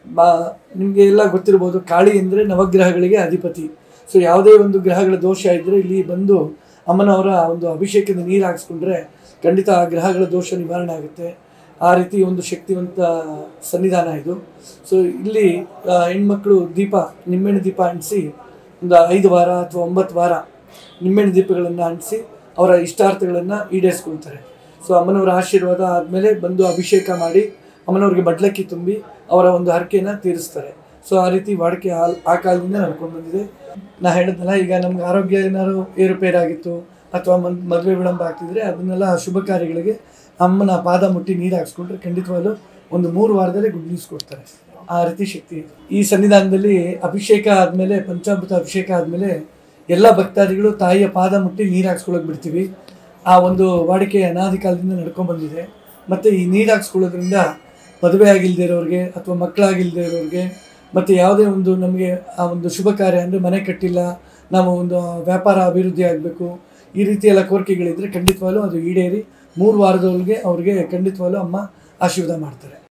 ಬಾ ನಿಮಗೆ ಎಲ್ಲ ಗೊತ್ತಿರ್ಬೋದು ಕಾಳಿ ಅಂದರೆ ನವಗ್ರಹಗಳಿಗೆ ಅಧಿಪತಿ ಸೊ ಯಾವುದೇ ಒಂದು ಗ್ರಹಗಳ ದೋಷ ಇದ್ದರೆ ಇಲ್ಲಿ ಬಂದು ಅಮ್ಮನವರ ಒಂದು ಅಭಿಷೇಕದ ನೀರು ಹಾಕ್ಸ್ಕೊಂಡ್ರೆ ಖಂಡಿತ ಆ ಗ್ರಹಗಳ ದೋಷ ನಿವಾರಣೆ ಆಗುತ್ತೆ ಆ ರೀತಿ ಒಂದು ಶಕ್ತಿವಂತ ಸನ್ನಿಧಾನ ಇದು ಸೊ ಇಲ್ಲಿ ಆ, ಹೆಣ್ಮಕ್ಳು ದೀಪ ನಿಮ್ಮೆಣ್ಣೆ ದೀಪ ಅಂಟಿಸಿ ಒಂದು ಐದು ವಾರ ಅಥವಾ ಒಂಬತ್ತು ವಾರ ನಿಮ್ಮೆಣ್ಣೆ ದೀಪಗಳನ್ನು ಅಂಟಿಸಿ ಅವರ ಇಷ್ಟಾರ್ಥಗಳನ್ನು ಈಡೇರಿಸ್ಕೊಳ್ತಾರೆ ಸೊ ಅಮ್ಮನವರ ಆಶೀರ್ವಾದ ಆದಮೇಲೆ ಬಂದು ಅಭಿಷೇಕ ಮಾಡಿ ಅಮ್ಮನವ್ರಿಗೆ ಬಡ್ಲಕ್ಕಿ ತುಂಬಿ ಅವರ ಒಂದು ಹರಕೆಯನ್ನು ತೀರಿಸ್ತಾರೆ ಸೊ ಆ ರೀತಿ ವಾಡಿಕೆ ಆ ಆ ಕಾಲದಿಂದ ನಡ್ಕೊಂಡು ಬಂದಿದೆ ನಾ ಹೇಳಿದ್ನಲ್ಲ ಈಗ ನಮ್ಗೆ ಆರೋಗ್ಯ ಏನಾದ್ರು ಏರುಪೇರಾಗಿತ್ತು ಅಥವಾ ಮನ್ ಮದುವೆ ವಿಳಂಬ ಆಗ್ತಿದ್ರೆ ಅದನ್ನೆಲ್ಲ ಶುಭ ಕಾರ್ಯಗಳಿಗೆ ಅಮ್ಮನ ಪಾದ ಮುಟ್ಟಿ ನೀರು ಹಾಕ್ಸ್ಕೊಂಡ್ರೆ ಖಂಡಿತವಾಗ್ಲೂ ಒಂದು ಮೂರು ವಾರದಲ್ಲಿ ಗುಡ್ ನ್ಯೂಸ್ ಕೊಡ್ತಾರೆ ಆ ರೀತಿ ಶಕ್ತಿ ಇದೆ. ಈ ಸನ್ನಿಧಾನದಲ್ಲಿ ಅಭಿಷೇಕ ಆದಮೇಲೆ ಪಂಚಾಮೃತ ಅಭಿಷೇಕ ಆದಮೇಲೆ ಎಲ್ಲ ಭಕ್ತಾದಿಗಳು ತಾಯಿಯ ಪಾದ ಮುಟ್ಟಿ ನೀರು ಹಾಕ್ಸ್ಕೊಳಕ್ ಬಿಡ್ತೀವಿ ಆ ಒಂದು ವಾಡಿಕೆ ಅನಾದಿ ಕಾಲದಿಂದ ನಡ್ಕೊಂಡ್ ಬಂದಿದೆ ಮತ್ತು ಈ ನೀರು ಹಾಕ್ಸ್ಕೊಳ್ಳೋದ್ರಿಂದ ಮದುವೆ ಆಗಿಲ್ಲದೆ ಇರೋರಿಗೆ ಅಥವಾ ಮಕ್ಕಳಾಗಿಲ್ಲದೆ ಇರೋರಿಗೆ ಮತ್ತು ಯಾವುದೇ ಒಂದು ನಮಗೆ ಆ ಒಂದು ಶುಭ ಕಾರ್ಯ ಅಂದರೆ ಮನೆ ಕಟ್ಟಿಲ್ಲ ನಾವು ಒಂದು ವ್ಯಾಪಾರ ಅಭಿವೃದ್ಧಿ ಆಗಬೇಕು ಈ ರೀತಿ ಎಲ್ಲ ಕೋರಿಕೆಗಳಿದ್ರೆ ಖಂಡಿತವಾಗ್ಲೂ ಅದು ಈಡೇರಿ ಮೂರು ವಾರದವರೆಗೆ ಅವ್ರಿಗೆ ಖಂಡಿತವಾಗ್ಲೂ ಅಮ್ಮ ಆಶೀರ್ವಾದ ಮಾಡ್ತಾರೆ